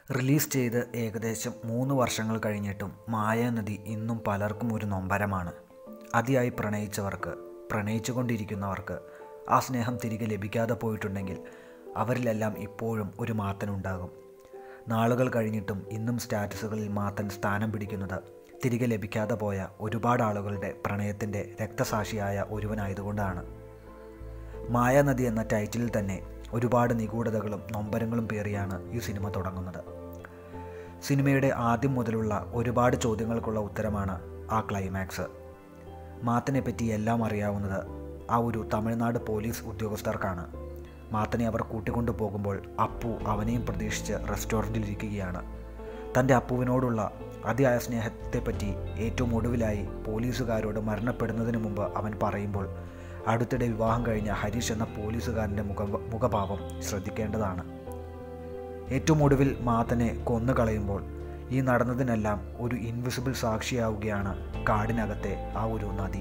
release ചെയ്ത് ഏകദേശം മൂന്ന് വർഷങ്ങൾ കഴിഞ്ഞിട്ടും മായാനദി ഇന്നും പലർക്കും ഒരു നൊമ്പരമാണ് അതിയായി പ്രണയിച്ചവർക്ക് പ്രണയിച്ചുകൊണ്ടിരിക്കുന്നവർക്ക് ആ സ്നേഹം തിരികെ ലഭിക്കാതെ പോയിട്ടുണ്ടെങ്കിൽ അവരിലെല്ലാം ഇപ്പോഴും ഒരു മാത്തനുണ്ടാകും നാളുകൾ കഴിഞ്ഞിട്ടും ഇന്നും സ്റ്റാറ്റസുകളിൽ മാത്തൻ സ്ഥാനം പിടിക്കുന്നത് തിരികെ ലഭിക്കാതെ പോയ ഒരുപാട് ആളുകളുടെ പ്രണയത്തിൻ്റെ രക്തസാക്ഷിയായ ഒരുവനായതുകൊണ്ടാണ് മായാനദി എന്ന ടൈറ്റിലിൽ തന്നെ ഒരുപാട് നിഗൂഢതകളും നൊമ്പരങ്ങളും പേറിയാണ് ഈ സിനിമ തുടങ്ങുന്നത് സിനിമയുടെ ആദ്യം മുതലുള്ള ഒരുപാട് ചോദ്യങ്ങൾക്കുള്ള ഉത്തരമാണ് ആ ക്ലൈമാക്സ് മാത്തനെ പറ്റി എല്ലാം അറിയാവുന്നത് ആ ഒരു തമിഴ്നാട് പോലീസ് ഉദ്യോഗസ്ഥർക്കാണ് മാത്തനെ അവർ കൂട്ടിക്കൊണ്ടു പോകുമ്പോൾ അപ്പു അവനെയും പ്രതീക്ഷിച്ച് റെസ്റ്റോറൻറ്റിൽ ഇരിക്കുകയാണ് തൻ്റെ അപ്പുവിനോടുള്ള അതിയായ സ്നേഹത്തെപ്പറ്റി ഏറ്റവും ഒടുവിലായി പോലീസുകാരോട് മരണപ്പെടുന്നതിന് മുമ്പ് അവൻ പറയുമ്പോൾ അടുത്തിടെ വിവാഹം കഴിഞ്ഞ ഹരീഷ് എന്ന പോലീസുകാരൻ്റെ മുഖ മുഖഭാവം ശ്രദ്ധിക്കേണ്ടതാണ് ഏറ്റവും ഒടുവിൽ മാത്തനെ കൊന്നുകളയുമ്പോൾ ഈ നടന്നതിനെല്ലാം ഒരു ഇൻവിസിബിൾ സാക്ഷിയാവുകയാണ് കാടിനകത്തെ ആ ഒരു നദി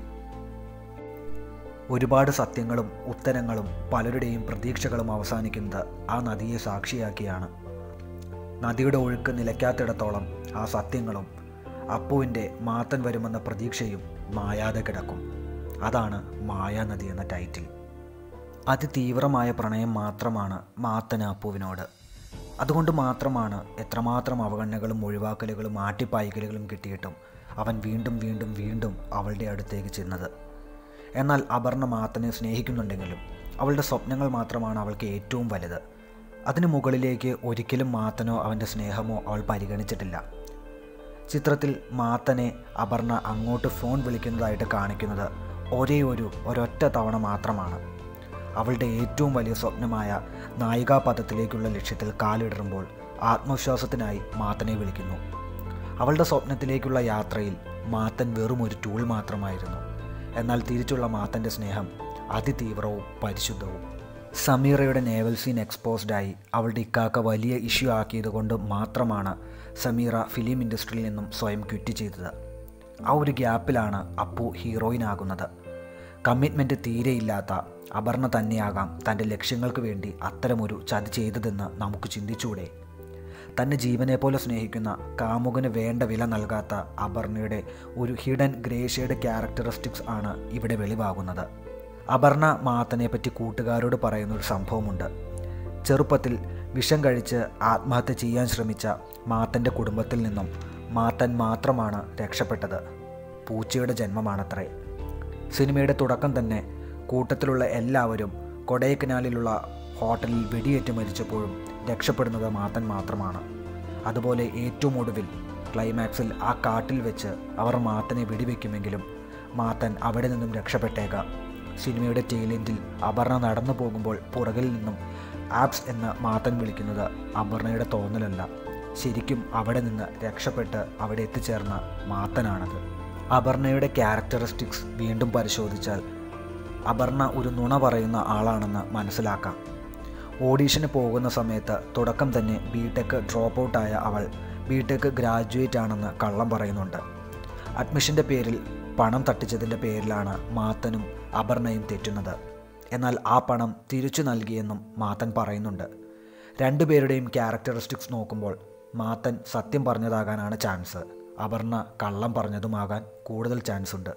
ഒരുപാട് സത്യങ്ങളും ഉത്തരങ്ങളും പലരുടെയും പ്രതീക്ഷകളും അവസാനിക്കുന്നത് ആ നദിയെ സാക്ഷിയാക്കിയാണ് നദിയുടെ ഒഴുക്ക് നിലയ്ക്കാത്തിടത്തോളം ആ സത്യങ്ങളും അപ്പുവിൻ്റെ മാത്തൻ വരുമെന്ന പ്രതീക്ഷയും മായാതെ കിടക്കും അതാണ് മായാനദി എന്ന ടൈറ്റിൽ അതിതീവ്രമായ പ്രണയം മാത്രമാണ് മാത്തന് അപ്പുവിനോട് അതുകൊണ്ട് മാത്രമാണ് എത്രമാത്രം അവഗണനകളും ഒഴിവാക്കലുകളും ആട്ടിപ്പായിക്കലുകളും കിട്ടിയിട്ടും അവൻ വീണ്ടും വീണ്ടും വീണ്ടും അവളുടെ അടുത്തേക്ക് ചെന്നത് എന്നാൽ അപർണ മാത്തനെ സ്നേഹിക്കുന്നുണ്ടെങ്കിലും അവളുടെ സ്വപ്നങ്ങൾ മാത്രമാണ് അവൾക്ക് ഏറ്റവും വലുത് അതിനു മുകളിലേക്ക് ഒരിക്കലും മാത്തനോ അവൻ്റെ സ്നേഹമോ അവൾ പരിഗണിച്ചിട്ടില്ല ചിത്രത്തിൽ മാത്തനെ അപർണ അങ്ങോട്ട് ഫോൺ വിളിക്കുന്നതായിട്ട് കാണിക്കുന്നത് ഒരേ ഒരു ഒരൊറ്റ തവണ മാത്രമാണ് അവളുടെ ഏറ്റവും വലിയ സ്വപ്നമായ നായികാപദത്തിലേക്കുള്ള ലക്ഷ്യത്തിൽ കാലിടറുമ്പോൾ ആത്മവിശ്വാസത്തിനായി മാത്തനെ വിളിക്കുന്നു അവളുടെ സ്വപ്നത്തിലേക്കുള്ള യാത്രയിൽ മാത്തൻ വെറും ഒരു ടൂൾ മാത്രമായിരുന്നു എന്നാൽ തിരിച്ചുള്ള മാത്തൻ്റെ സ്നേഹം അതിതീവ്രവും പരിശുദ്ധവും സമീറയുടെ നേവൽ സീൻ എക്സ്പോസ്ഡായി അവളുടെ ഇക്കാക്ക വലിയ ഇഷ്യൂ ആക്കിയതുകൊണ്ട് മാത്രമാണ് സമീറ ഫിലിം ഇൻഡസ്ട്രിയിൽ നിന്നും സ്വയം ക്വിറ്റ് ചെയ്തത് ആ ഒരു ഗ്യാപ്പിലാണ് അപ്പു ഹീറോയിനാകുന്നത് കമ്മിറ്റ്മെൻറ്റ് തീരെയില്ലാത്ത അപർണ തന്നെയാകാം തൻ്റെ ലക്ഷ്യങ്ങൾക്ക് വേണ്ടി അത്തരമൊരു ചതി ചെയ്തതെന്ന് നമുക്ക് ചിന്തിച്ചൂടെ തന്നെ ജീവനെ പോലെ സ്നേഹിക്കുന്ന കാമുകന് വേണ്ട വില നൽകാത്ത അപർണയുടെ ഒരു ഹിഡൻ ഗ്രേ ഷെയ്ഡ് ക്യാരക്ടറിസ്റ്റിക്സ് ആണ് ഇവിടെ വെളിവാകുന്നത് അപർണ മാത്തനെ പറ്റി കൂട്ടുകാരോട് പറയുന്ന ഒരു സംഭവമുണ്ട് ചെറുപ്പത്തിൽ വിഷം കഴിച്ച് ആത്മഹത്യ ചെയ്യാൻ ശ്രമിച്ച മാത്തൻ്റെ കുടുംബത്തിൽ നിന്നും മാത്തൻ മാത്രമാണ് രക്ഷപ്പെട്ടത് പൂച്ചയുടെ ജന്മമാണത്രേ സിനിമയുടെ തുടക്കം തന്നെ കൂട്ടത്തിലുള്ള എല്ലാവരും കൊടൈക്കനാലിലുള്ള ഹോട്ടലിൽ വെടിയേറ്റ് മരിച്ചപ്പോഴും രക്ഷപ്പെടുന്നത് മാത്തൻ മാത്രമാണ് അതുപോലെ ഏറ്റവും ഒടുവിൽ ക്ലൈമാക്സിൽ ആ കാട്ടിൽ വെച്ച് അവർ മാത്തനെ വെടിവെക്കുമെങ്കിലും മാത്തൻ അവിടെ നിന്നും രക്ഷപ്പെട്ടേക്കാം സിനിമയുടെ ടെയിലെൻഡിൽ അപർണ നടന്നു പോകുമ്പോൾ പുറകിൽ നിന്നും ആപ്സ് എന്ന് മാത്തൻ വിളിക്കുന്നത് അപർണയുടെ തോന്നലല്ല ശരിക്കും അവിടെ നിന്ന് രക്ഷപ്പെട്ട് അവിടെ എത്തിച്ചേർന്ന മാത്തനാണത് അപർണയുടെ ക്യാരക്ടറിസ്റ്റിക്സ് വീണ്ടും പരിശോധിച്ചാൽ അപർണ ഒരു നുണ പറയുന്ന ആളാണെന്ന് മനസ്സിലാക്കാം ഓഡീഷന് പോകുന്ന സമയത്ത് തുടക്കം തന്നെ ബി ടെക് ഡ്രോപ്പ് ഔട്ടായ അവൾ ബി ടെക് ഗ്രാജുവേറ്റ് ആണെന്ന് കള്ളം പറയുന്നുണ്ട് അഡ്മിഷൻ്റെ പേരിൽ പണം തട്ടിച്ചതിൻ്റെ പേരിലാണ് മാത്തനും അപർണയും തെറ്റുന്നത് എന്നാൽ ആ പണം തിരിച്ചു നൽകിയെന്നും മാത്തൻ പറയുന്നുണ്ട് രണ്ടുപേരുടെയും ക്യാരക്ടറിസ്റ്റിക്സ് നോക്കുമ്പോൾ മാത്തൻ സത്യം പറഞ്ഞതാകാനാണ് ചാൻസ് അപർണ കള്ളം പറഞ്ഞതുമാകാൻ കൂടുതൽ ചാൻസ് ഉണ്ട്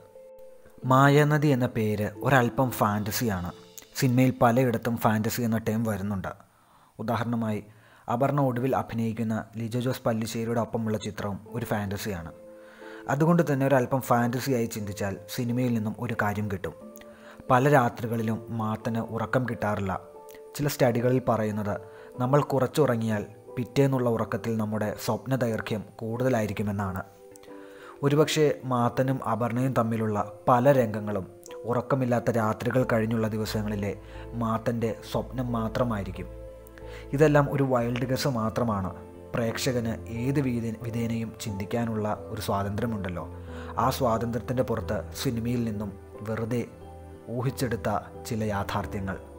മായാനദി എന്ന പേര് ഒരല്പം ഫാൻറ്റസിയാണ് സിനിമയിൽ പലയിടത്തും ഫാൻറ്റസി എന്ന ടേം വരുന്നുണ്ട് ഉദാഹരണമായി അപർണ ഒടുവിൽ അഭിനയിക്കുന്ന ലിജോ ജോസ് പല്ലിശ്ശേരിയുടെ ഒപ്പമുള്ള ചിത്രവും ഒരു ഫാൻറ്റസിയാണ് അതുകൊണ്ട് തന്നെ ഒരല്പം ഫാൻറ്റസിയായി ചിന്തിച്ചാൽ സിനിമയിൽ നിന്നും ഒരു കാര്യം കിട്ടും പല രാത്രികളിലും മാത്തന് ഉറക്കം കിട്ടാറില്ല ചില സ്റ്റഡികളിൽ പറയുന്നത് നമ്മൾ കുറച്ചുറങ്ങിയാൽ പിറ്റേന്നുള്ള ഉറക്കത്തിൽ നമ്മുടെ സ്വപ്ന ദൈർഘ്യം കൂടുതലായിരിക്കുമെന്നാണ് ഒരുപക്ഷെ മാത്തനും അപർണയും തമ്മിലുള്ള പല രംഗങ്ങളും ഉറക്കമില്ലാത്ത രാത്രികൾ കഴിഞ്ഞുള്ള ദിവസങ്ങളിലെ മാത്തൻ്റെ സ്വപ്നം മാത്രമായിരിക്കും ഇതെല്ലാം ഒരു വൈൽഡ് ഗസ് മാത്രമാണ് പ്രേക്ഷകന് ഏത് വിധേ വിധേനയും ചിന്തിക്കാനുള്ള ഒരു സ്വാതന്ത്ര്യമുണ്ടല്ലോ ആ സ്വാതന്ത്ര്യത്തിൻ്റെ പുറത്ത് സിനിമയിൽ നിന്നും വെറുതെ ഊഹിച്ചെടുത്ത ചില യാഥാർത്ഥ്യങ്ങൾ